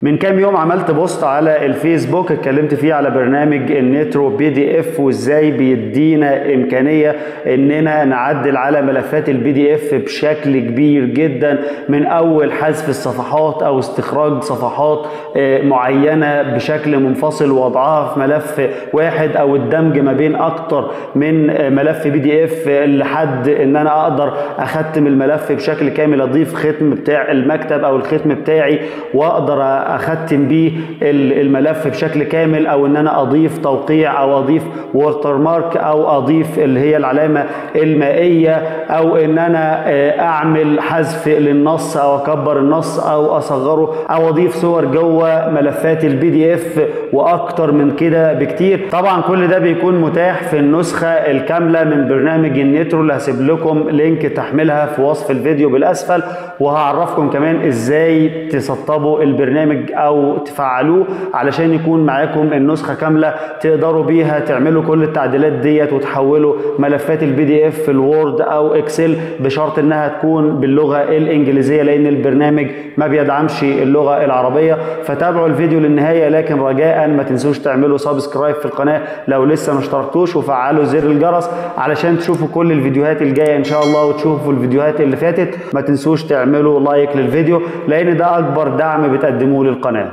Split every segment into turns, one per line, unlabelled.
من كام يوم عملت بوست على الفيسبوك اتكلمت فيه على برنامج النترو بي دي اف وازاي بيدينا امكانيه اننا نعدل على ملفات البي دي اف بشكل كبير جدا من اول حذف الصفحات او استخراج صفحات آه، معينه بشكل منفصل ووضعها في ملف واحد او الدمج ما بين اكتر من آه، ملف بي دي اف لحد ان انا اقدر اختم الملف بشكل كامل اضيف ختم بتاع المكتب او الختم بتاعي واقدر اختم بيه ال- الملف بشكل كامل او ان انا اضيف توقيع او اضيف ووتر مارك او اضيف اللي هي العلامه المائيه او ان انا آه، اعمل حذف للنص او اكبر النص او اصغره او اضيف صور جوه ملفات البي دي اف واكتر من كده بكتير طبعا كل ده بيكون متاح في النسخه الكامله من برنامج النترو اللي هسيب لكم لينك تحملها في وصف الفيديو بالاسفل وهعرفكم كمان ازاي تسطبوا البرنامج او تفعلوه علشان يكون معاكم النسخه كامله تقدروا بيها تعملوا كل التعديلات ديت وتحولوا ملفات البي دي اف في الوورد او اكسل بشرط انها تكون باللغه الانجليزيه لان البرنامج ما بيدعمش اللغه العربيه فتابعوا الفيديو للنهايه لكن رجاء ما تنسوش تعملوا سبسكرايب في القناه لو لسه ما اشتركتوش وفعلوا زر الجرس علشان تشوفوا كل الفيديوهات الجايه ان شاء الله وتشوفوا الفيديوهات اللي فاتت ما تنسوش تعملوا لايك للفيديو لان ده اكبر دعم بتقدموه للقناه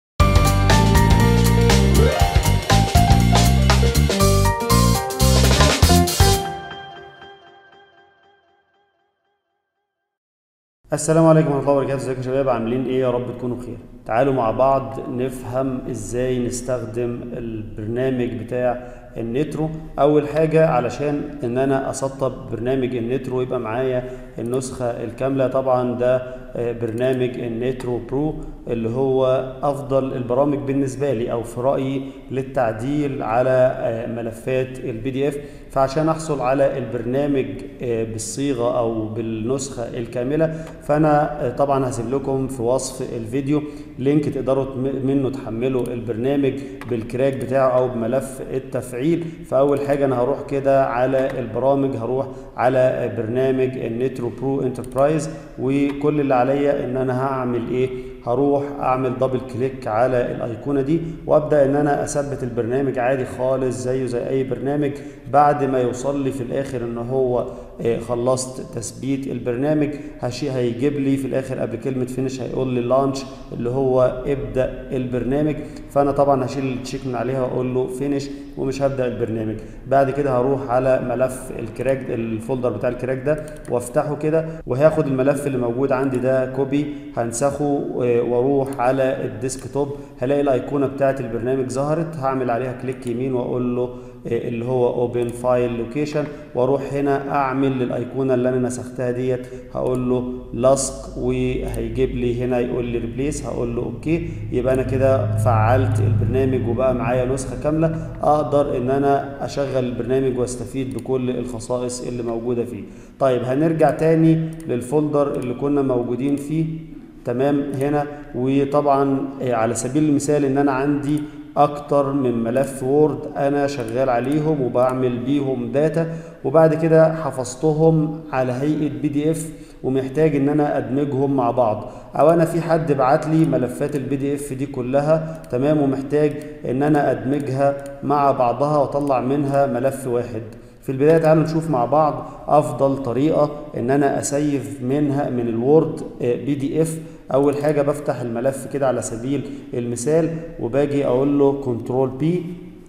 السلام عليكم ورحمه الله وبركاته ازيكم يا شباب عاملين ايه يا رب تكونوا بخير تعالوا مع بعض نفهم ازاي نستخدم البرنامج بتاع النترو اول حاجه علشان ان انا اسطب برنامج النترو يبقى معايا النسخه الكامله طبعا ده آه، برنامج النترو برو اللي هو افضل البرامج بالنسبه لي او في رايي للتعديل على آه، ملفات البي دي اف فعشان احصل على البرنامج آه، بالصيغه او بالنسخه الكامله فانا آه، طبعا هسيب لكم في وصف الفيديو لينك تقدروا تم- منه تحملوا البرنامج بالكراك بتاعه او بملف التفعيل فاول حاجه انا هروح كده على البرامج هروح على برنامج النترو برو انتربرايز وكل اللي عليا ان انا هعمل ايه هروح اعمل دبل كليك على الايقونه دي وابدا ان انا اثبت البرنامج عادي خالص زيه زي اي برنامج بعد ما يوصل لي في الاخر ان هو آه، خلصت تثبيت البرنامج هشي هيجيب لي في الاخر قبل كلمه فينش هيقول لي لانش اللي هو ابدا البرنامج فانا طبعا هشيل التشيك من عليها واقول له فينش ومش هبدا البرنامج بعد كده هروح على ملف الكراك الفولدر بتاع الكراك ده وافتحه كده وهاخد الملف اللي موجود عندي ده كوبي هنسخه آه، واروح على الديسك توب هلاقي الايقونه بتاعت البرنامج ظهرت هعمل عليها كليك يمين واقول له آه، اللي هو اوبن فايل لوكيشن واروح هنا اعمل للايقونه اللي انا نسختها ديت هقول له لصق وهيجيب لي هنا يقول لي ريبليس هقول له اوكي يبقى انا كده فعلت البرنامج وبقى معايا نسخه كامله اقدر ان انا اشغل البرنامج واستفيد بكل الخصائص اللي موجوده فيه طيب هنرجع تاني للفولدر اللي كنا موجودين فيه تمام هنا وطبعا آه، على سبيل المثال ان انا عندي اكتر من ملف وورد انا شغال عليهم وبعمل بيهم داتا وبعد كده حفظتهم على هيئه بي دي اف ومحتاج ان انا ادمجهم مع بعض او انا في حد بعت لي ملفات البي دي اف دي كلها تمام ومحتاج ان انا ادمجها مع بعضها واطلع منها ملف واحد في البدايه تعالوا نشوف مع بعض افضل طريقه ان انا اسيف منها من الوورد بي دي اف اول حاجه بفتح الملف كده على سبيل المثال وباجي اقول له كنترول بي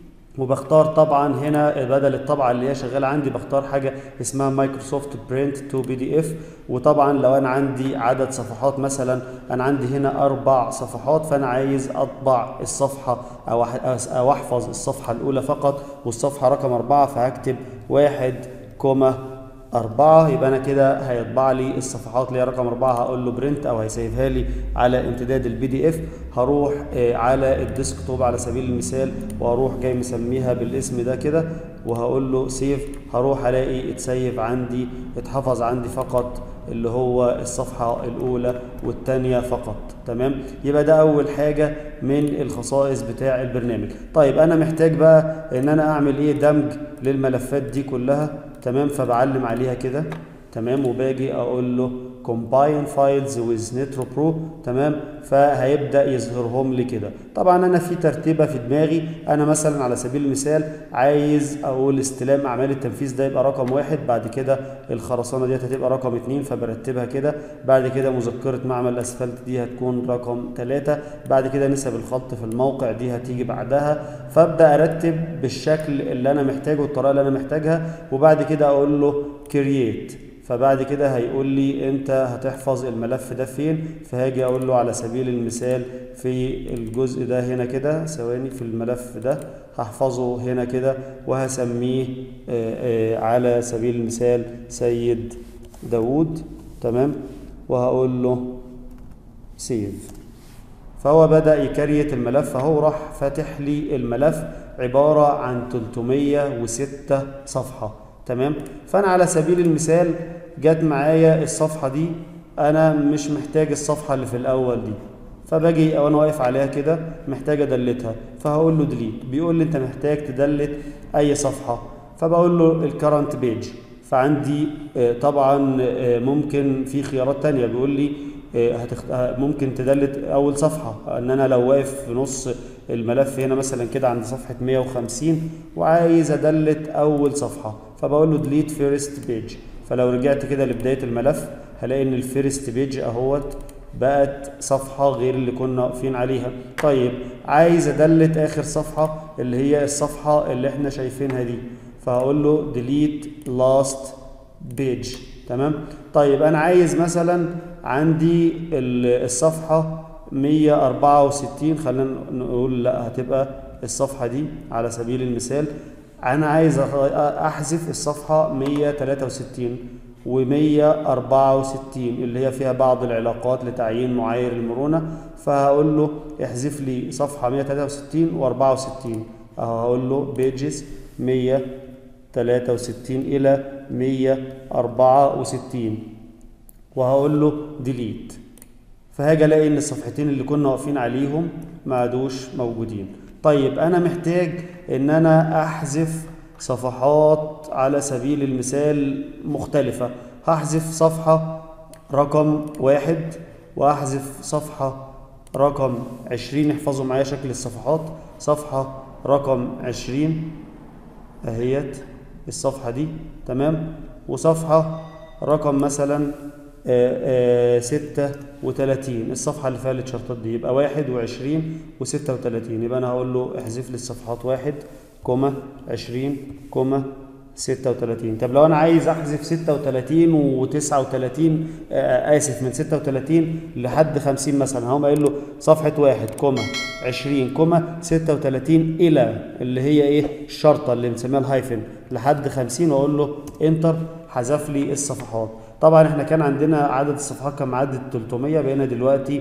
وبختار طبعا هنا بدل الطبعه اللي هي شغاله عندي بختار حاجه اسمها مايكروسوفت برنت تو بي دي اف وطبعا لو انا عندي عدد صفحات مثلا انا عندي هنا اربع صفحات فانا عايز اطبع الصفحه او أح- او احفظ الصفحه الاولى فقط والصفحه رقم اربعه فهكتب واحد كوما أربعة يبقى أنا كده هيطبع لي الصفحات اللي هي رقم أربعة هقول له برنت أو هيسيفها لي على امتداد البي دي إف هروح آه، على الديسكتوب على سبيل المثال وهروح جاي مسميها بالاسم ده كده وهقول له سيف هروح ألاقي اتسيف عندي اتحفظ عندي فقط اللي هو الصفحة الأولى والتانية فقط تمام يبقى ده أول حاجة من الخصائص بتاع البرنامج طيب أنا محتاج بقى إن أنا أعمل إيه دمج للملفات دي كلها تمام فبعلم عليها كده تمام وباجي اقول له combine files with Nitro Pro تمام فهيبدا يظهرهم لي كده طبعا انا في ترتيبه في دماغي انا مثلا على سبيل المثال عايز اقول استلام اعمال التنفيذ ده يبقى رقم واحد بعد كده الخرسانه ديت هتبقى رقم اتنين فبرتبها كده بعد كده مذكره معمل الاسفلت دي هتكون رقم ثلاثة بعد كده نسب الخلط في الموقع دي هتيجي بعدها فابدا ارتب بالشكل اللي انا محتاجه والطريقه اللي انا محتاجها وبعد كده اقول له كرييت فبعد كده هيقول لي انت هتحفظ الملف ده فين فهاجي اقول له على سبيل المثال في الجزء ده هنا كده ثواني في الملف ده هحفظه هنا كده وهسميه آآ آآ على سبيل المثال سيد داوود تمام وهقول له سيف فهو بدأ يكريت الملف اهو راح فاتح لي الملف عبارة عن 306 صفحة تمام فانا على سبيل المثال جت معايا الصفحه دي انا مش محتاج الصفحه اللي في الاول دي فباجي وانا واقف عليها كده محتاج ادلتها فهقول له ديليت بيقول لي انت محتاج تدلت اي صفحه فبقول له الكرنت بيج فعندي طبعا ممكن في خيارات تانية بيقول لي هتخت... ممكن تدلت اول صفحه ان انا لو واقف في نص الملف هنا مثلا كده عند صفحه 150 وعايز ادلت اول صفحه فبقول له ديليت فيرست بيج فلو رجعت كده لبدايه الملف هلاقي ان الفيرست بيج اهوت بقت صفحة غير اللي كنا واقفين عليها طيب عايز ادلت اخر صفحة اللي هي الصفحة اللي احنا شايفينها دي فهقول له delete last page تمام طيب انا عايز مثلا عندي الصفحة 164 خلينا نقول لا هتبقى الصفحة دي على سبيل المثال انا عايز احذف الصفحة 163 و164 اللي هي فيها بعض العلاقات لتعيين معايير المرونة فهقول له احذف لي صفحة 163 و64 اهو هقول له بيجز 163 إلى 164 وهقول له ديليت فهاجي الاقي ان الصفحتين اللي كنا واقفين عليهم ما عادوش موجودين طيب انا محتاج ان انا احذف صفحات على سبيل المثال مختلفة هحذف صفحة رقم واحد وأحذف صفحة رقم عشرين احفظوا معايا شكل الصفحات صفحة رقم عشرين اهيت الصفحة دي تمام وصفحة رقم مثلا ستة وتلاتين الصفحة اللي فيها التشارتات دي يبقى واحد وعشرين وستة وتلاتين يبقى أنا هقول له احذف لي الصفحات واحد كوما عشرين كوما ستة وتلاتين طب لو أنا عايز أحذف ستة وتلاتين وتسعة وتلاتين آسف من ستة وتلاتين لحد خمسين مثلا هقوم قايل له صفحة واحد كوما عشرين كوما ستة وتلاتين إلى اللي هي إيه الشرطة اللي مسميها الهايفن لحد خمسين وأقول له انتر حذف لي الصفحات طبعا احنا كان عندنا عدد الصفحات كان معدي 300 بقينا دلوقتي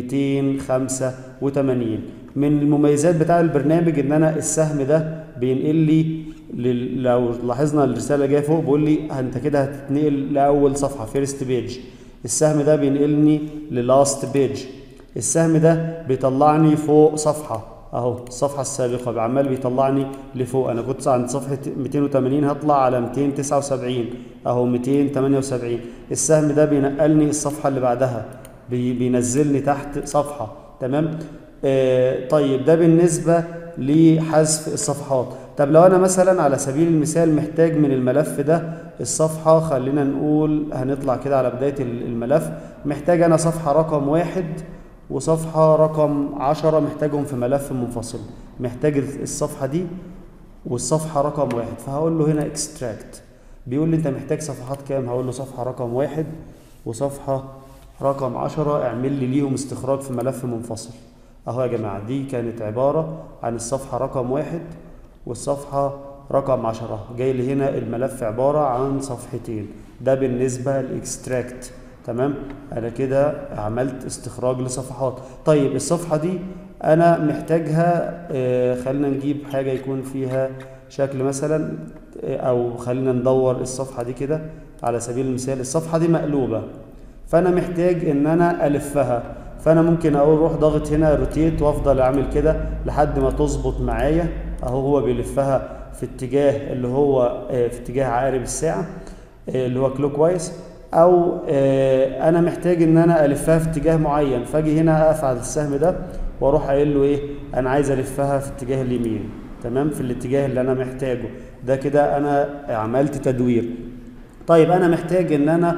285 من المميزات بتاع البرنامج ان انا السهم ده بينقل لي لل... لو لاحظنا الرساله جايه فوق بيقول لي انت كده هتتنقل لاول صفحه فيرست بيج السهم ده بينقلني للاست بيج السهم ده بيطلعني فوق صفحه اهو الصفحه السابقه عمال بيطلعني لفوق انا كنت عند صفحه 280 هطلع على 279 اهو 278 السهم ده بينقلني الصفحه اللي بعدها بي بينزلني تحت صفحه تمام آه طيب ده بالنسبه لحذف الصفحات طب لو انا مثلا على سبيل المثال محتاج من الملف ده الصفحه خلينا نقول هنطلع كده على بدايه الملف محتاج انا صفحه رقم واحد وصفحة رقم عشرة محتاجهم في ملف منفصل محتاج الصفحة دي والصفحة رقم واحد فهقول له هنا اكستراكت بيقول لي انت محتاج صفحات كام هقول له صفحة رقم واحد وصفحة رقم عشرة اعمل لي ليهم استخراج في ملف منفصل اهو يا جماعة دي كانت عبارة عن الصفحة رقم واحد والصفحة رقم عشرة جاي لي هنا الملف عبارة عن صفحتين ده بالنسبة للاكستراكت تمام انا كده عملت استخراج لصفحات طيب الصفحه دي انا محتاجها آه خلينا نجيب حاجه يكون فيها شكل مثلا آه او خلينا ندور الصفحه دي كده على سبيل المثال الصفحه دي مقلوبه فانا محتاج ان انا الفها فانا ممكن اقول روح ضاغط هنا روتيت وافضل اعمل كده لحد ما تظبط معايا اهو هو بيلفها في اتجاه اللي هو آه في اتجاه عقارب الساعه اللي هو كلوك وايز او آه انا محتاج ان انا الفها في اتجاه معين فاجي هنا اقف على السهم ده واروح قايل له ايه انا عايز الفها في اتجاه اليمين تمام في الاتجاه اللي انا محتاجه ده كده انا عملت تدوير طيب انا محتاج ان انا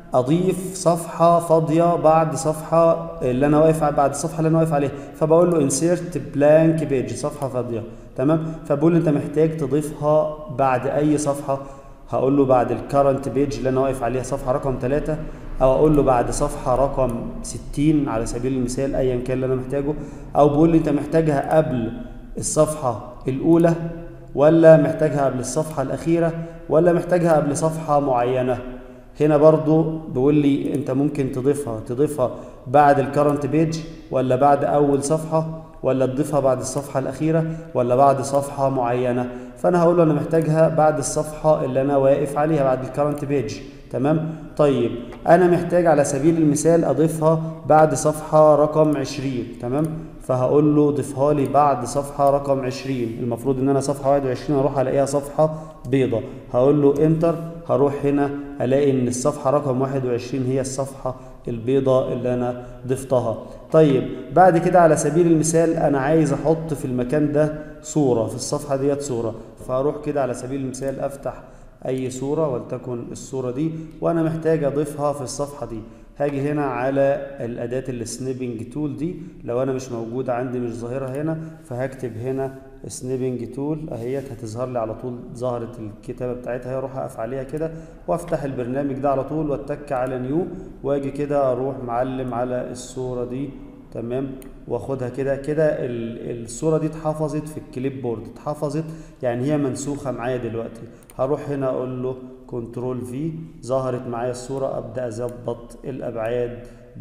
اضيف صفحه فاضيه بعد صفحه اللي انا واقف بعد الصفحه اللي انا واقف عليها فبقول له انسيرت بلانك بيج صفحه فاضيه تمام فبقول له انت محتاج تضيفها بعد اي صفحه هقول له بعد الكرنت بيج اللي انا واقف عليها صفحه رقم 3 او اقول له بعد صفحه رقم 60 على سبيل المثال ايا كان اللي انا محتاجه او بقول لي انت محتاجها قبل الصفحه الاولى ولا محتاجها قبل الصفحه الاخيره ولا محتاجها قبل صفحه معينه هنا برضو بيقول لي انت ممكن تضيفها تضيفها بعد الكرنت بيج ولا بعد اول صفحه ولا تضيفها بعد الصفحه الاخيره ولا بعد صفحه معينه فانا هقول له انا محتاجها بعد الصفحه اللي انا واقف عليها بعد الكرنت بيج تمام طيب انا محتاج على سبيل المثال اضيفها بعد صفحه رقم 20 تمام فهقول له ضيفها لي بعد صفحه رقم 20 المفروض ان انا صفحه 21 اروح الاقيها صفحه بيضه هقول له انتر هروح هنا الاقي ان الصفحه رقم 21 هي الصفحه البيضاء اللي انا ضفتها طيب بعد كده على سبيل المثال انا عايز احط في المكان ده صوره في الصفحه ديت صوره فاروح كده على سبيل المثال افتح اي صوره ولتكن الصوره دي وانا محتاج اضيفها في الصفحه دي هاجي هنا على الاداه السنيبنج تول دي لو انا مش موجوده عندي مش ظاهره هنا فهكتب هنا سنيبنج تول اهيت هتظهر لي على طول ظهرت الكتابه بتاعتها اروح اقف عليها كده وافتح البرنامج ده على طول واتك على نيو واجي كده اروح معلم على الصوره دي تمام واخدها كده كده الصوره دي اتحفظت في الكليب بورد اتحفظت يعني هي منسوخه معايا دلوقتي هروح هنا اقول له كنترول في ظهرت معايا الصوره ابدا اظبط الابعاد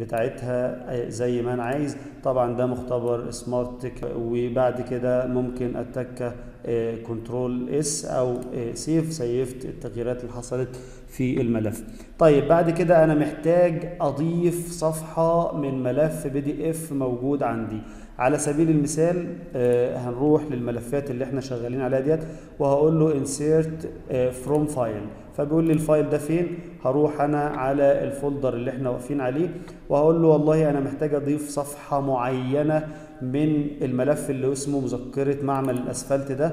بتاعتها زي ما انا عايز طبعا ده مختبر سمارت تك وبعد كده ممكن اتك كنترول اس او سيف سيفت التغييرات اللي حصلت في الملف طيب بعد كده انا محتاج اضيف صفحه من ملف بي دي اف موجود عندي على سبيل المثال آه هنروح للملفات اللي احنا شغالين عليها ديت وهقول له insert آه from file فبيقول لي الفايل ده فين هروح انا على الفولدر اللي احنا واقفين عليه وهقول له والله انا محتاج اضيف صفحه معينه من الملف اللي اسمه مذكره معمل الاسفلت ده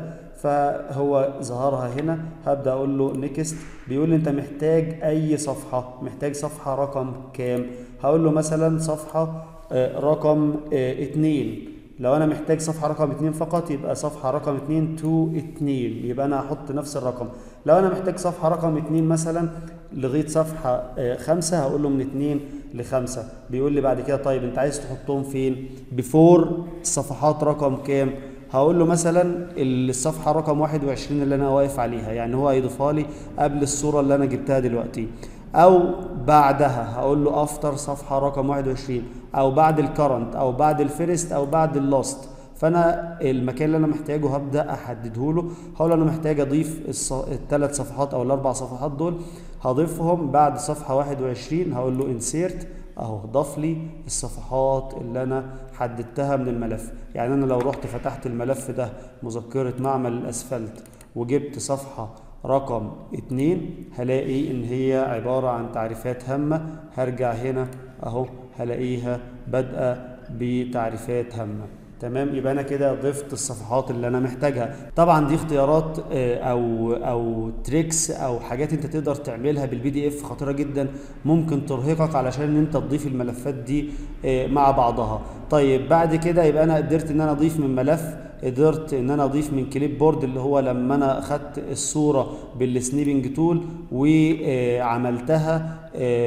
فهو ظهرها هنا هبدا اقول له نيكست بيقول لي انت محتاج اي صفحه محتاج صفحه رقم كام هقول له مثلا صفحه رقم اتنين لو انا محتاج صفحة رقم اتنين فقط يبقى صفحة رقم اتنين تو اتنين يبقى انا هحط نفس الرقم لو انا محتاج صفحة رقم اتنين مثلا لغاية صفحة خمسة هقول له من اتنين لخمسة بيقول لي بعد كده طيب انت عايز تحطهم فين بفور الصفحات رقم كام هقول له مثلا الصفحة رقم 21 اللي انا واقف عليها يعني هو هيضيفها لي قبل الصورة اللي انا جبتها دلوقتي او بعدها هقول له افتر صفحه رقم 21 او بعد الكرنت او بعد الفيرست او بعد اللوست فانا المكان اللي انا محتاجه هبدا احدده له هقول انا محتاج اضيف الثلاث صفحات او الاربع صفحات دول هضيفهم بعد صفحه 21 هقول له انسيرت اهو ضاف لي الصفحات اللي انا حددتها من الملف يعني انا لو رحت فتحت الملف ده مذكره معمل الاسفلت وجبت صفحه رقم اتنين هلاقي ان هي عبارة عن تعريفات هامة هرجع هنا اهو هلاقيها بادئة بتعريفات هامة تمام يبقى انا كده ضفت الصفحات اللي انا محتاجها طبعا دي اختيارات او او تريكس او حاجات انت تقدر تعملها بالبي دي اف خطيره جدا ممكن ترهقك علشان انت تضيف الملفات دي مع بعضها طيب بعد كده يبقى انا قدرت ان انا اضيف من ملف قدرت ان انا اضيف من كليب بورد اللي هو لما انا اخدت الصوره بالسنيبنج تول وعملتها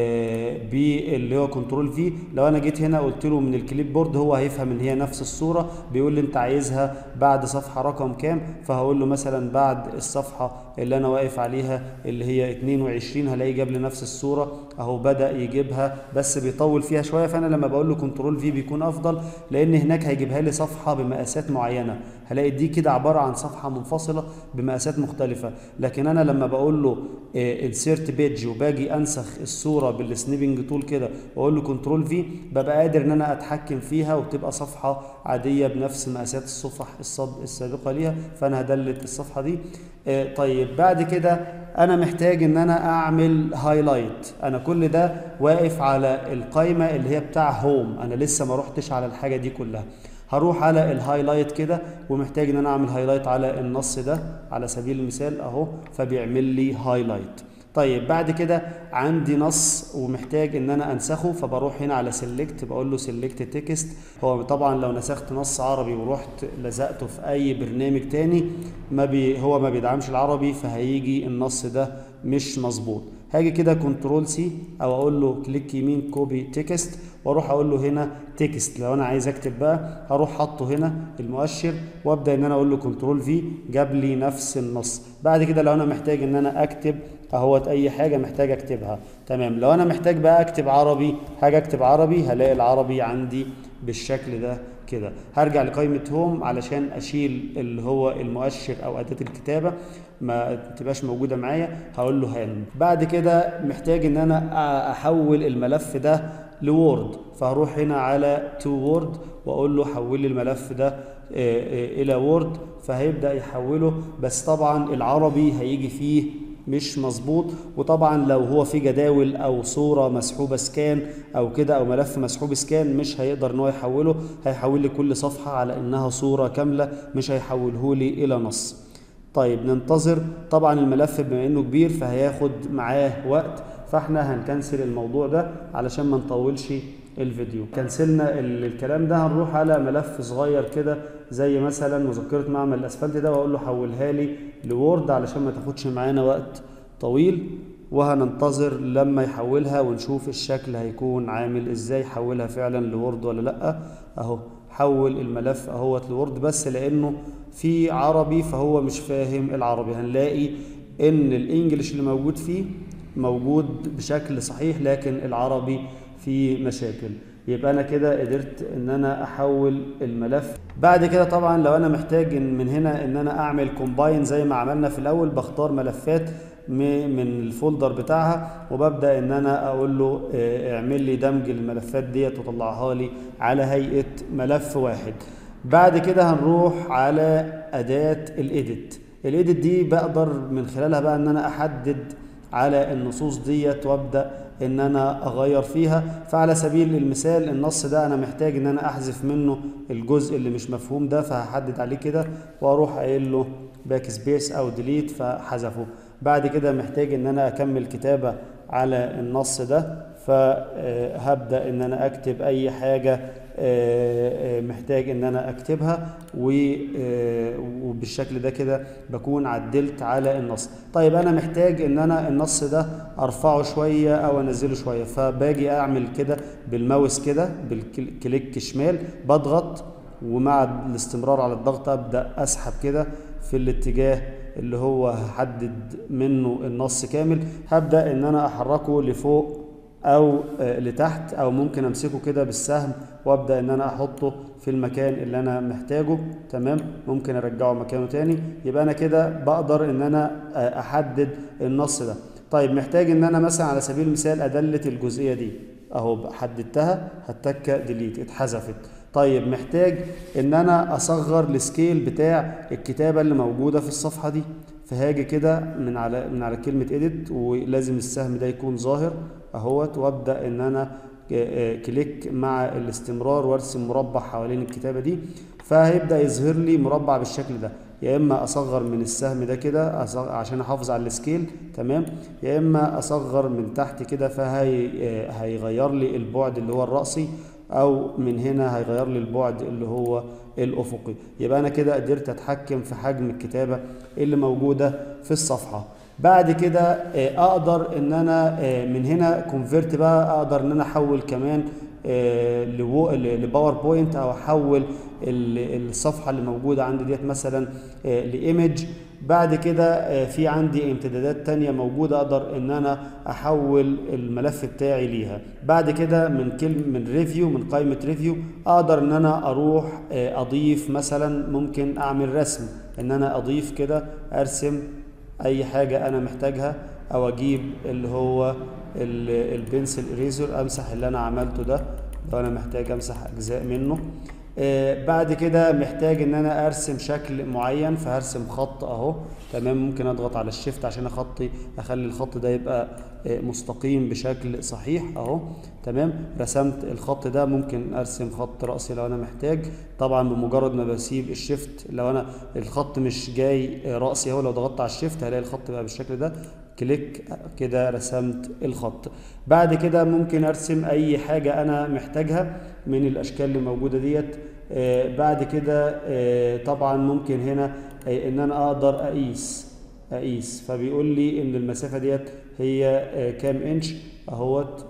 باللي هو كنترول في لو انا جيت هنا قلت له من الكليب بورد هو هيفهم ان هي نفس الصوره بيقول لي انت عايزها بعد صفحه رقم كام فهقول له مثلا بعد الصفحه اللي انا واقف عليها اللي هي 22 هلاقيه جاب لي نفس الصوره اهو بدا يجيبها بس بيطول فيها شويه فانا لما بقول له كنترول في بيكون افضل لان هناك هيجيبها لي صفحه بمقاسات معينه هلاقي دي كده عباره عن صفحه منفصله بمقاسات مختلفه لكن انا لما بقول له انسيرت بيج وباجي انسخ الصوره بالسنيبنج تول كده واقول له كنترول في ببقى قادر ان انا اتحكم فيها وتبقى صفحه عاديه بنفس مقاسات الصفح الصب السابقه ليها فانا هدلت الصفحه دي آه، طيب بعد كده انا محتاج ان انا اعمل هايلايت انا كل ده واقف على القائمه اللي هي بتاع هوم انا لسه ما روحتش على الحاجه دي كلها هروح على الهايلايت كده ومحتاج ان انا اعمل هايلايت على النص ده على سبيل المثال اهو فبيعمل لي هايلايت طيب بعد كده عندي نص ومحتاج ان انا انسخه فبروح هنا على سيلكت بقول له سيلكت تكست هو طبعا لو نسخت نص عربي ورحت لزقته في اي برنامج تاني ما بي هو ما بيدعمش العربي فهيجي النص ده مش مظبوط هاجي كده كنترول سي او اقول له كليك يمين كوبي تكست واروح اقول له هنا تكست لو انا عايز اكتب بقى هروح حاطه هنا المؤشر وابدا ان انا اقول له كنترول في جاب لي نفس النص بعد كده لو انا محتاج ان انا اكتب اهوت اي حاجه محتاج اكتبها تمام لو انا محتاج بقى اكتب عربي حاجه اكتب عربي هلاقي العربي عندي بالشكل ده كده هرجع لقائمه هوم علشان اشيل اللي هو المؤشر او اداه الكتابه ما تبقاش موجوده معايا هقول له هاند بعد كده محتاج ان انا احول الملف ده لوورد فهروح هنا على تو وورد واقول له حول لي الملف ده الى وورد فهيبدا يحوله بس طبعا العربي هيجي فيه مش مظبوط وطبعا لو هو في جداول او صوره مسحوبه سكان او كده او ملف مسحوب سكان مش هيقدر ان هو يحوله هيحول لي كل صفحه على انها صوره كامله مش هيحوله لي الى نص طيب ننتظر طبعا الملف بما انه كبير فهياخد معاه وقت فاحنا هنكنسل الموضوع ده علشان ما نطولش الفيديو كنسلنا الكلام ده هنروح على ملف صغير كده زي مثلا مذكره معمل الاسفلت ده واقول له حولها لي لوورد علشان ما تاخدش معانا وقت طويل وهننتظر لما يحولها ونشوف الشكل هيكون عامل ازاي حولها فعلا لوورد ولا لا اهو حول الملف اهوت لوورد بس لانه في عربي فهو مش فاهم العربي هنلاقي ان الانجليش اللي موجود فيه موجود بشكل صحيح لكن العربي فيه مشاكل يبقى انا كده قدرت ان انا احول الملف بعد كده طبعا لو انا محتاج من هنا ان انا اعمل كومباين زي ما عملنا في الاول بختار ملفات من الفولدر بتاعها وببدا ان انا اقول له اعمل لي دمج الملفات ديت وطلعها لي على هيئه ملف واحد بعد كده هنروح على اداه الايديت الايديت دي بقدر من خلالها بقى ان انا احدد على النصوص ديت وابدا ان انا اغير فيها فعلى سبيل المثال النص ده انا محتاج ان انا احذف منه الجزء اللي مش مفهوم ده فهحدد عليه كده واروح قايل له باك سبيس او ديليت فحذفه بعد كده محتاج ان انا اكمل كتابه على النص ده فهبدا ان انا اكتب اي حاجه محتاج ان انا اكتبها وبالشكل ده كده بكون عدلت على النص طيب انا محتاج ان انا النص ده ارفعه شويه او انزله شويه فباجي اعمل كده بالماوس كده بالكليك شمال بضغط ومع الاستمرار على الضغط ابدا اسحب كده في الاتجاه اللي هو هحدد منه النص كامل هبدا ان انا احركه لفوق او لتحت او ممكن امسكه كده بالسهم وابدا ان انا احطه في المكان اللي انا محتاجه تمام ممكن ارجعه مكانه تاني يبقى انا كده بقدر ان انا احدد النص ده طيب محتاج ان انا مثلا على سبيل المثال ادلت الجزئيه دي اهو حددتها هتك ديليت اتحذفت طيب محتاج ان انا اصغر السكيل بتاع الكتابه اللي موجوده في الصفحه دي فهاجي كده من على من على كلمه اديت ولازم السهم ده يكون ظاهر اهوت وابدا ان انا كليك مع الاستمرار وارسم مربع حوالين الكتابه دي فهيبدا يظهر لي مربع بالشكل ده يا اما اصغر من السهم ده كده عشان احافظ على السكيل تمام يا اما اصغر من تحت كده فهي هيغير لي البعد اللي هو الرأسي او من هنا هيغير لي البعد اللي هو الافقي يبقى انا كده قدرت اتحكم في حجم الكتابه اللي موجوده في الصفحه بعد كده اقدر ان انا من هنا كونفيرت بقى اقدر ان انا احول كمان لباوربوينت او احول الصفحه اللي موجوده عندي ديت مثلا لايمج بعد كده في عندي امتدادات تانية موجودة اقدر ان انا احول الملف بتاعي ليها بعد كده من كلمة من ريفيو من قائمة ريفيو اقدر ان انا اروح اضيف مثلا ممكن اعمل رسم ان انا اضيف كده ارسم اي حاجة انا محتاجها او اجيب اللي هو البنسل اريزر امسح اللي انا عملته ده لو انا محتاج امسح اجزاء منه آه بعد كده محتاج ان انا ارسم شكل معين فهرسم خط اهو تمام ممكن اضغط على الشيفت عشان اخطي اخلي الخط ده يبقى آه مستقيم بشكل صحيح اهو تمام رسمت الخط ده ممكن ارسم خط رأسي لو انا محتاج طبعا بمجرد ما بسيب الشيفت لو انا الخط مش جاي رأسي اهو لو ضغطت على الشيفت هلاقي الخط بقى بالشكل ده كليك كده رسمت الخط بعد كده ممكن ارسم اي حاجة انا محتاجها من الاشكال اللي موجودة ديت آه بعد كده آه طبعا ممكن هنا آه ان انا اقدر اقيس اقيس فبيقول لي ان المسافة ديت هي آه كام انش اهوت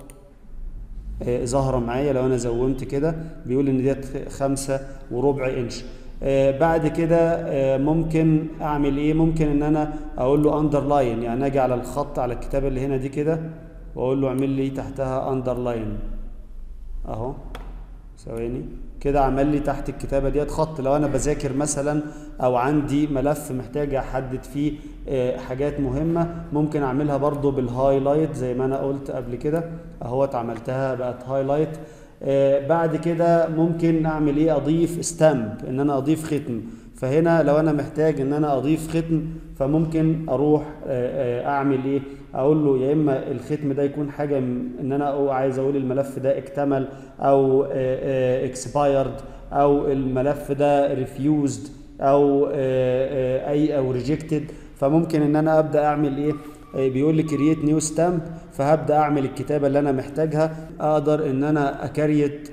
آه ظاهرة معايا لو انا زومت كده بيقول ان ديت خمسة وربع انش آه بعد كده آه ممكن اعمل ايه ممكن ان انا اقول له اندرلاين يعني اجي على الخط على الكتابه اللي هنا دي كده واقول له اعمل لي تحتها اندرلاين اهو ثواني كده عمل لي تحت الكتابه ديت خط لو انا بذاكر مثلا او عندي ملف محتاج احدد فيه آه حاجات مهمه ممكن اعملها برضو بالهايلايت زي ما انا قلت قبل كده اهوت عملتها بقت هايلايت آه بعد كده ممكن اعمل ايه اضيف ستامب ان انا اضيف ختم فهنا لو انا محتاج ان انا اضيف ختم فممكن اروح آه آه اعمل ايه اقول له يا اما الختم ده يكون حاجه ان انا عايز اقول الملف ده اكتمل او اكسبايرد او الملف ده ريفيوزد او اي او ريجكتد فممكن ان انا ابدا اعمل ايه بيقول لي كرييت نيو ستامب فهبدا اعمل الكتابه اللي انا محتاجها اقدر ان انا اكريت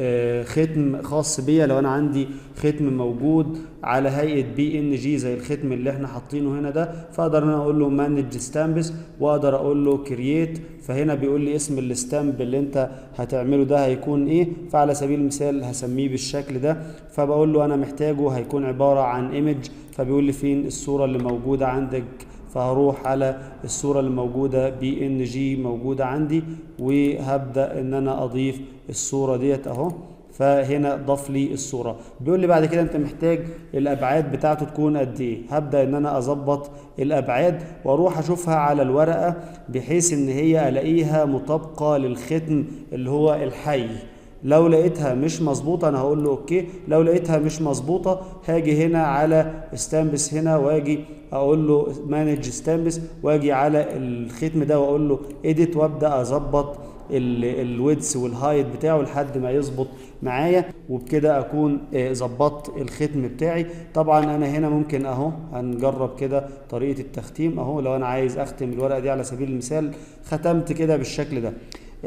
ختم خاص بيا لو انا عندي ختم موجود على هيئه بي ان جي زي الختم اللي احنا حاطينه هنا ده فاقدر ان انا اقول له مانج ستامبس واقدر اقول له كرييت فهنا بيقول لي اسم الستامب اللي انت هتعمله ده هيكون ايه فعلى سبيل المثال هسميه بالشكل ده فبقول له انا محتاجه هيكون عباره عن ايمج فبيقول لي فين الصوره اللي موجوده عندك فهروح على الصورة اللي موجودة بي ان جي موجودة عندي وهبدأ ان انا اضيف الصورة ديت اهو فهنا ضاف لي الصورة بيقول لي بعد كده انت محتاج الابعاد بتاعته تكون قد ايه هبدأ ان انا اظبط الابعاد واروح اشوفها على الورقة بحيث ان هي الاقيها مطابقة للختم اللي هو الحي لو لقيتها مش مظبوطة أنا هقول له أوكي لو لقيتها مش مظبوطة هاجي هنا على ستامبس هنا وأجي أقول له مانج ستامبس وأجي على الختم ده وأقول له إيديت وأبدأ أظبط الويدث والهايت بتاعه لحد ما يظبط معايا وبكده اكون ظبطت الختم بتاعي طبعا انا هنا ممكن اهو هنجرب كده طريقه التختيم اهو لو انا عايز اختم الورقه دي على سبيل المثال ختمت كده بالشكل ده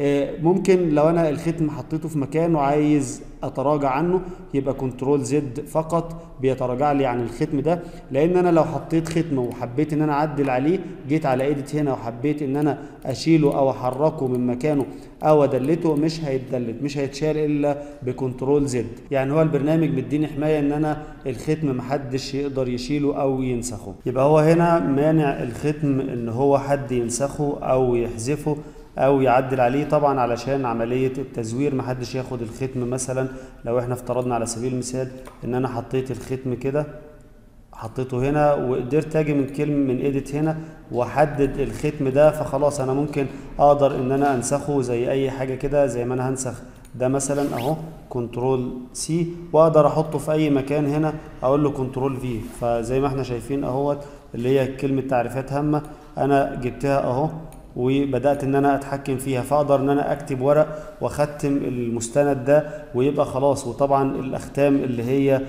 ممكن لو انا الختم حطيته في مكان وعايز اتراجع عنه يبقى كنترول زد فقط بيتراجع لي عن الختم ده لان انا لو حطيت ختم وحبيت ان انا اعدل عليه جيت على ايديت هنا وحبيت ان انا اشيله او احركه من مكانه او ادلته مش هيتدلت مش هيتشال الا بكنترول زد يعني هو البرنامج مديني حمايه ان انا الختم محدش يقدر يشيله او ينسخه يبقى هو هنا مانع الختم ان هو حد ينسخه او يحذفه او يعدل عليه طبعا علشان عمليه التزوير محدش ياخد الختم مثلا لو احنا افترضنا على سبيل المثال ان انا حطيت الختم كده حطيته هنا وقدرت اجي من كلمه من ايديت هنا واحدد الختم ده فخلاص انا ممكن اقدر ان انا انسخه زي اي حاجه كده زي ما انا هنسخ ده مثلا اهو كنترول سي واقدر احطه في اي مكان هنا اقول له كنترول في فزي ما احنا شايفين اهوت اللي هي كلمه تعريفات هامه انا جبتها اهو وبدات ان انا اتحكم فيها فاقدر ان انا اكتب ورق واختم المستند ده ويبقى خلاص وطبعا الاختام اللي هي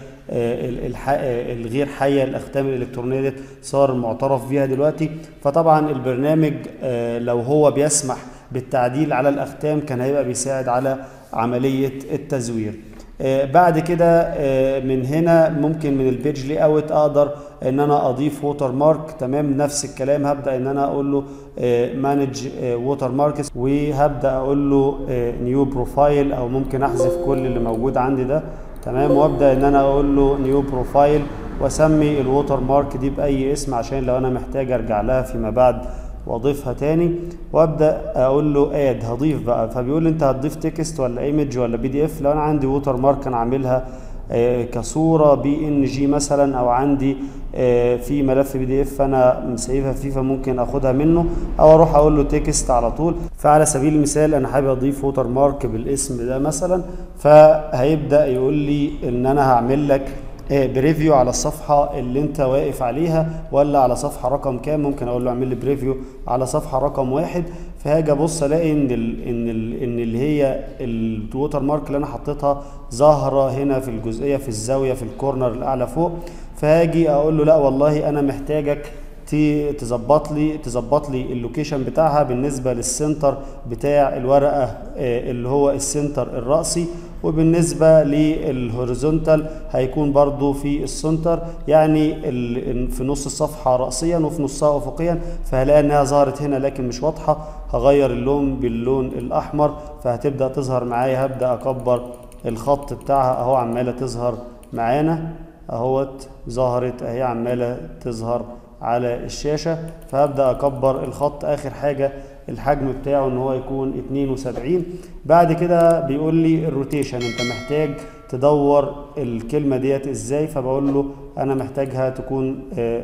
الغير حيه الاختام الالكترونيه دي صار معترف بيها دلوقتي فطبعا البرنامج لو هو بيسمح بالتعديل على الاختام كان هيبقى بيساعد على عمليه التزوير بعد كده من هنا ممكن من البيج لي اوت اقدر ان انا اضيف ووتر مارك تمام نفس الكلام هبدا ان انا اقول له مانج ووتر ماركس وهبدا اقول له نيو بروفايل او ممكن احذف كل اللي موجود عندي ده تمام وابدا ان انا اقول له نيو بروفايل واسمي الووتر مارك دي باي اسم عشان لو انا محتاج ارجع لها فيما بعد واضيفها تاني وابدا اقول له اد هضيف بقى فبيقول لي انت هتضيف تكست ولا ايمج ولا بي دي اف لو انا عندي ووتر مارك انا عاملها كصوره بي ان جي مثلا او عندي في ملف بي دي اف انا مسيفها فيه فممكن اخدها منه او اروح اقول له تكست على طول فعلى سبيل المثال انا حابب اضيف ووتر مارك بالاسم ده مثلا فهيبدا يقول لي ان انا هعمل لك بريفيو على الصفحة اللي انت واقف عليها ولا على صفحة رقم كام ممكن اقول له اعمل لي بريفيو على صفحة رقم واحد فهاجي ابص الاقي ان ال ان ال ان اللي هي الووتر مارك اللي انا حطيتها ظاهرة هنا في الجزئية في الزاوية في الكورنر الاعلى فوق فهاجي اقول له لا والله انا محتاجك تظبط لي تظبط لي اللوكيشن بتاعها بالنسبه للسنتر بتاع الورقه اللي هو السنتر الرأسي وبالنسبه للهوريزونتال هيكون برضو في السنتر يعني في نص الصفحه رأسيا وفي نصها افقيا فهلاقي انها ظهرت هنا لكن مش واضحه هغير اللون باللون الاحمر فهتبدا تظهر معايا هبدا اكبر الخط بتاعها اهو عماله تظهر معانا اهوت ظهرت اهي عماله تظهر على الشاشة فهبدأ أكبر الخط آخر حاجة الحجم بتاعه ان هو يكون 72 بعد كده بيقول لي الروتيشن انت محتاج تدور الكلمة ديت ازاي فبقول له انا محتاجها تكون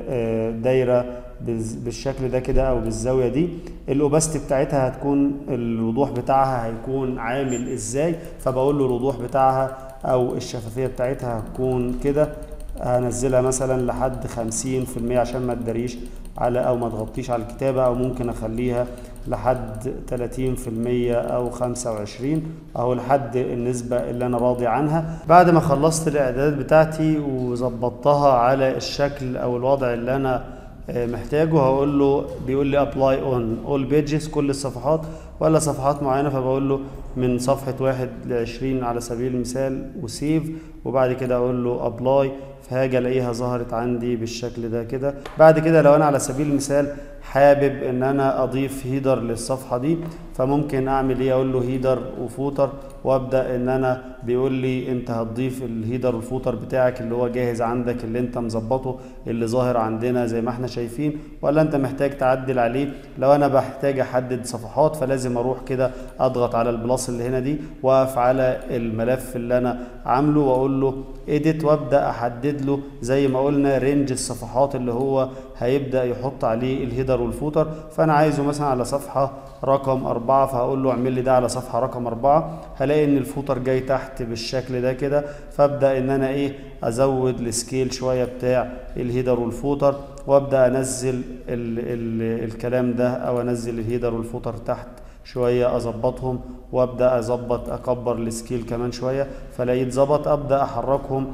دايرة بالشكل ده كده او بالزاوية دي الاوباستي بتاعتها هتكون الوضوح بتاعها هيكون عامل ازاي فبقول له الوضوح بتاعها او الشفافية بتاعتها هتكون كده هنزلها مثلا لحد خمسين في المية عشان ما تداريش على او ما تغطيش على الكتابة او ممكن اخليها لحد تلاتين في المية او خمسة وعشرين او لحد النسبة اللي انا راضي عنها بعد ما خلصت الاعدادات بتاعتي وظبطتها على الشكل او الوضع اللي انا محتاجه هقول له بيقول لي ابلاي اون اول بيجز كل الصفحات ولا صفحات معينه فبقول له من صفحه واحد لعشرين على سبيل المثال وسيف وبعد كده اقول له ابلاي فهاجي الاقيها ظهرت عندي بالشكل ده كده بعد كده لو انا على سبيل المثال حابب ان انا اضيف هيدر للصفحه دي فممكن اعمل ايه اقول له هيدر وفوتر وابدا ان انا بيقول لي انت هتضيف الهيدر والفوتر بتاعك اللي هو جاهز عندك اللي انت مظبطه اللي ظاهر عندنا زي ما احنا شايفين ولا انت محتاج تعدل عليه لو انا بحتاج احدد صفحات فلازم اروح كده اضغط على البلاس اللي هنا دي واقف على الملف اللي انا عامله واقول له اديت وابدا احدد له زي ما قلنا رينج الصفحات اللي هو هيبدا يحط عليه الهيدر والفوتر فانا عايزه مثلا على صفحه رقم أربعة فهقول له اعمل لي ده على صفحة رقم أربعة هلاقي إن الفوتر جاي تحت بالشكل ده كده فأبدأ إن أنا إيه أزود السكيل شوية بتاع الهيدر والفوتر وأبدأ أنزل ال ال الكلام ده أو أنزل الهيدر والفوتر تحت شوية أظبطهم وأبدأ أظبط أكبر السكيل كمان شوية فلاقيه اتظبط أبدأ أحركهم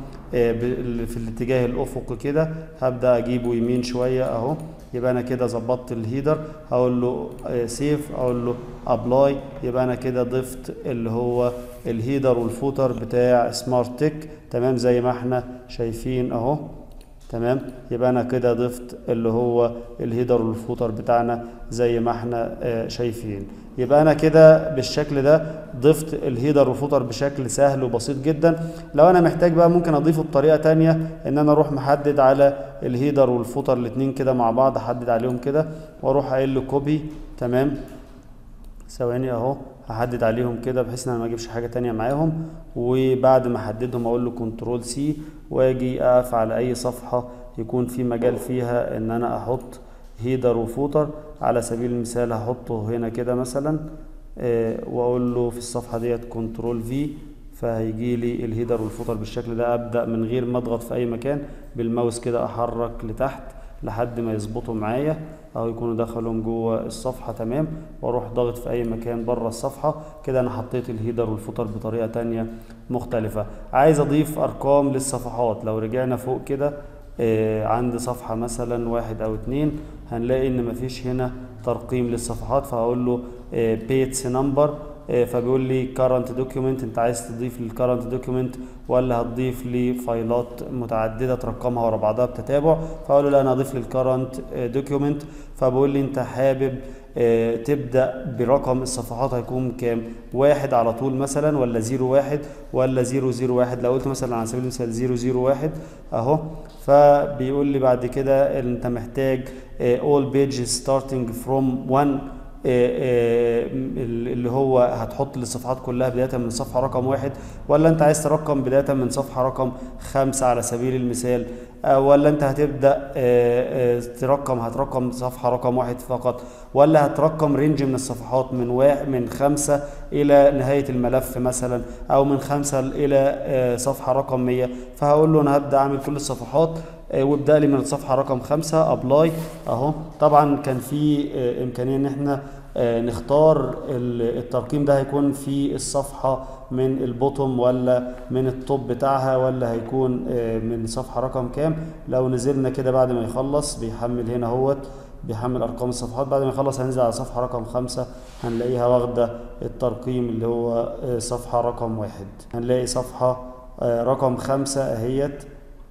في الاتجاه الأفقي كده هبدأ أجيبه يمين شوية أهو يبقى أنا كده ظبطت الهيدر هقول له سيف أقول له أبلاي يبقى أنا كده ضفت اللي هو الهيدر والفوتر بتاع سمارت تك تمام زي ما احنا شايفين أهو تمام يبقى انا كده ضفت اللي هو الهيدر والفوتر بتاعنا زي ما احنا اه شايفين يبقى انا كده بالشكل ده ضفت الهيدر والفوتر بشكل سهل وبسيط جدا لو انا محتاج بقى ممكن اضيفه بطريقه تانية ان انا اروح محدد على الهيدر والفوتر الاتنين كده مع بعض احدد عليهم كده واروح قايل له كوبي تمام ثواني اهو هحدد عليهم كده بحيث ان انا ما اجيبش حاجه تانية معاهم وبعد ما احددهم اقول له كنترول سي واجي اقف على اي صفحه يكون في مجال فيها ان انا احط هيدر وفوتر على سبيل المثال هحطه هنا كده مثلا آه واقول له في الصفحه ديت كنترول في فهيجي لي الهيدر والفوتر بالشكل ده ابدا من غير ما اضغط في اي مكان بالماوس كده احرك لتحت لحد ما يظبطوا معايا او يكونوا دخلهم جوه الصفحه تمام واروح ضاغط في اي مكان بره الصفحه كده انا حطيت الهيدر والفوتر بطريقه تانية مختلفه عايز اضيف ارقام للصفحات لو رجعنا فوق كده آه عند صفحه مثلا واحد او اتنين هنلاقي ان مفيش هنا ترقيم للصفحات فهقول له آه بيتس نمبر فبيقول لي current document انت عايز تضيف للكرنت دوكيومنت ولا هتضيف لي فايلات متعدده ترقمها ورا بعضها بتتابع فاقول له لا انا اضيف للكرنت دوكيومنت فبقول لي انت حابب اه تبدا برقم الصفحات هيكون كام واحد على طول مثلا ولا زيرو واحد ولا زيرو زيرو واحد لو قلت مثلا على سبيل المثال زيرو زيرو واحد اهو فبيقول لي بعد كده انت محتاج اه all pages starting from one آه، اللي هو هتحط الصفحات كلها بداية من صفحة رقم واحد ولا انت عايز ترقم بداية من صفحة رقم خمسة على سبيل المثال آه، ولا انت هتبدأ آه، آه، ترقم هترقم صفحة رقم واحد فقط ولا هترقم رينج من الصفحات من واحد من خمسة إلى نهاية الملف مثلا أو من خمسة إلى آه، صفحة رقم 100 فهقول له أنا هبدأ أعمل كل الصفحات آه، وابدأ لي من الصفحة رقم خمسة أبلاي أهو طبعا كان في آه، إمكانية إن إحنا آه، نختار ال- الترقيم ده هيكون في الصفحة من البوتوم ولا من التوب بتاعها ولا هيكون آه، من صفحة رقم كام لو نزلنا كده بعد ما يخلص بيحمل هنا اهوت بيحمل ارقام الصفحات بعد ما يخلص هننزل على صفحة رقم خمسة هنلاقيها واخدة الترقيم اللي هو آه، صفحة رقم واحد هنلاقي صفحة آه، رقم خمسة اهيت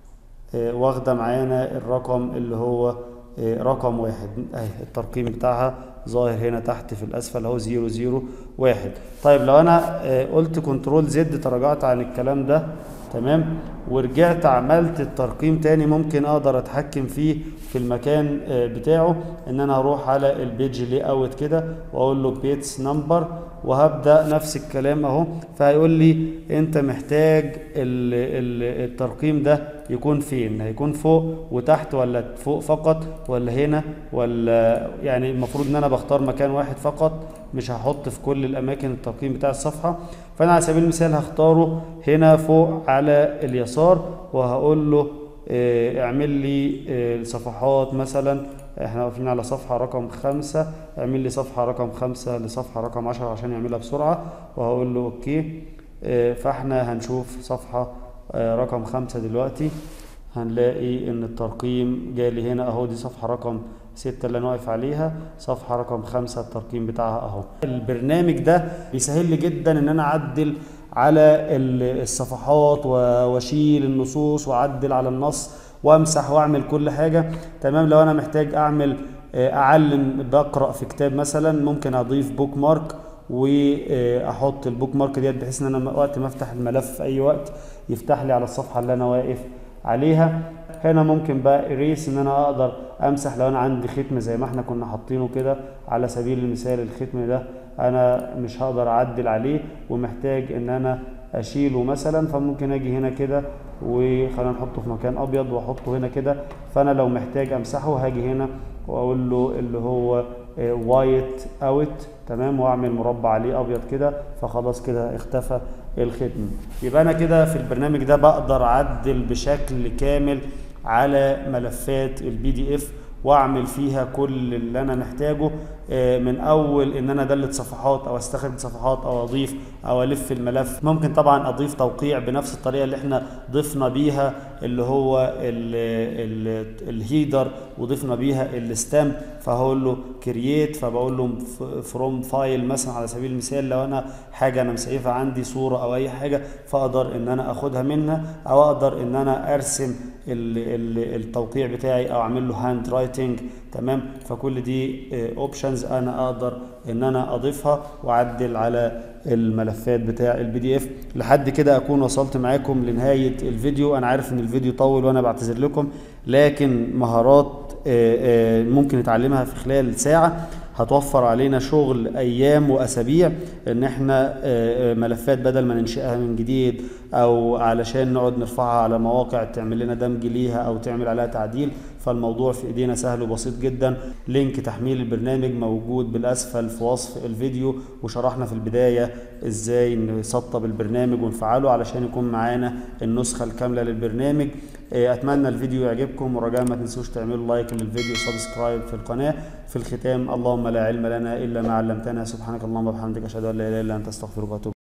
آه، واخدة معانا الرقم اللي هو آه، رقم واحد اهي الترقيم بتاعها ظاهر هنا تحت في الاسفل اهو زيرو زيرو واحد طيب لو انا آه، قلت كنترول زد تراجعت عن الكلام ده تمام ورجعت عملت الترقيم تاني ممكن اقدر اتحكم فيه في المكان آه، بتاعه ان انا هروح على البيج لي اوت كده واقول له بيتس نمبر وهبدا نفس الكلام اهو فهيقول لي انت محتاج ال ال الترقيم ده يكون فين هيكون فوق وتحت ولا فوق فقط ولا هنا ولا يعني المفروض ان انا بختار مكان واحد فقط مش هحط في كل الاماكن الترقيم بتاع الصفحه فانا على سبيل المثال هختاره هنا فوق على اليسار وهقول له آه، اعمل لي آه، الصفحات مثلا احنا واقفين على صفحة رقم خمسة اعمل لي صفحة رقم خمسة لصفحة رقم عشرة عشان يعملها بسرعة وهقول له اوكي آه، فاحنا هنشوف صفحة آه، رقم خمسة دلوقتي هنلاقي ان الترقيم جالي هنا اهو دي صفحة رقم ستة اللي انا واقف عليها صفحة رقم خمسة الترقيم بتاعها اهو البرنامج ده بيسهل لي جدا ان انا اعدل على ال- الصفحات و- واشيل النصوص واعدل على النص وامسح واعمل كل حاجة تمام لو انا محتاج اعمل آه، اعلم بقرأ في كتاب مثلا ممكن اضيف بوك مارك واحط البوك مارك ديت بحيث ان انا وقت ما افتح الملف في اي وقت يفتح لي على الصفحة اللي انا واقف عليها هنا ممكن بقى اريس ان انا اقدر امسح لو انا عندي ختم زي ما احنا كنا حاطينه كده على سبيل المثال الختم ده انا مش هقدر اعدل عليه ومحتاج ان انا اشيله مثلا فممكن اجي هنا كده وخلينا نحطه في مكان ابيض واحطه هنا كده فانا لو محتاج امسحه هاجي هنا واقول له اللي هو وايت اوت تمام واعمل مربع عليه ابيض كده فخلاص كده اختفى الختم يبقى انا كده في البرنامج ده بقدر اعدل بشكل كامل على ملفات البي دي اف واعمل فيها كل اللي انا محتاجه آه، من اول ان انا ادلت صفحات او استخرج صفحات او اضيف او الف الملف ممكن طبعا اضيف توقيع بنفس الطريقه اللي احنا ضفنا بيها اللي هو ال ال الهيدر وضفنا بيها الستامب فهقول له كرييت فبقول له فروم فايل مثلا على سبيل المثال لو انا حاجه انا مسيفها عندي صوره او اي حاجه فاقدر ان انا اخدها منها او اقدر ان انا ارسم ال ال التوقيع بتاعي او اعمل له هاند رايتنج تمام فكل دي اوبشنز انا اقدر ان انا اضيفها واعدل على الملفات بتاع البي دي اف لحد كده اكون وصلت معاكم لنهايه الفيديو انا عارف ان الفيديو طول وانا بعتذر لكم لكن مهارات آه، آه، ممكن نتعلمها في خلال ساعه هتوفر علينا شغل ايام واسابيع ان احنا آه، آه، ملفات بدل ما ننشئها من جديد او علشان نقعد نرفعها على مواقع تعمل لنا دمج ليها او تعمل عليها تعديل فالموضوع في ايدينا سهل وبسيط جدا لينك تحميل البرنامج موجود بالاسفل في وصف الفيديو وشرحنا في البدايه ازاي نسطب البرنامج ونفعله علشان يكون معانا النسخه الكامله للبرنامج آه، اتمنى الفيديو يعجبكم ورجاء ما تنسوش تعملوا لايك للفيديو وسبسكرايب في القناه في الختام اللهم لا علم لنا الا ما علمتنا سبحانك اللهم وبحمدك اشهد ان لا اله الا انت استغفرك واتوب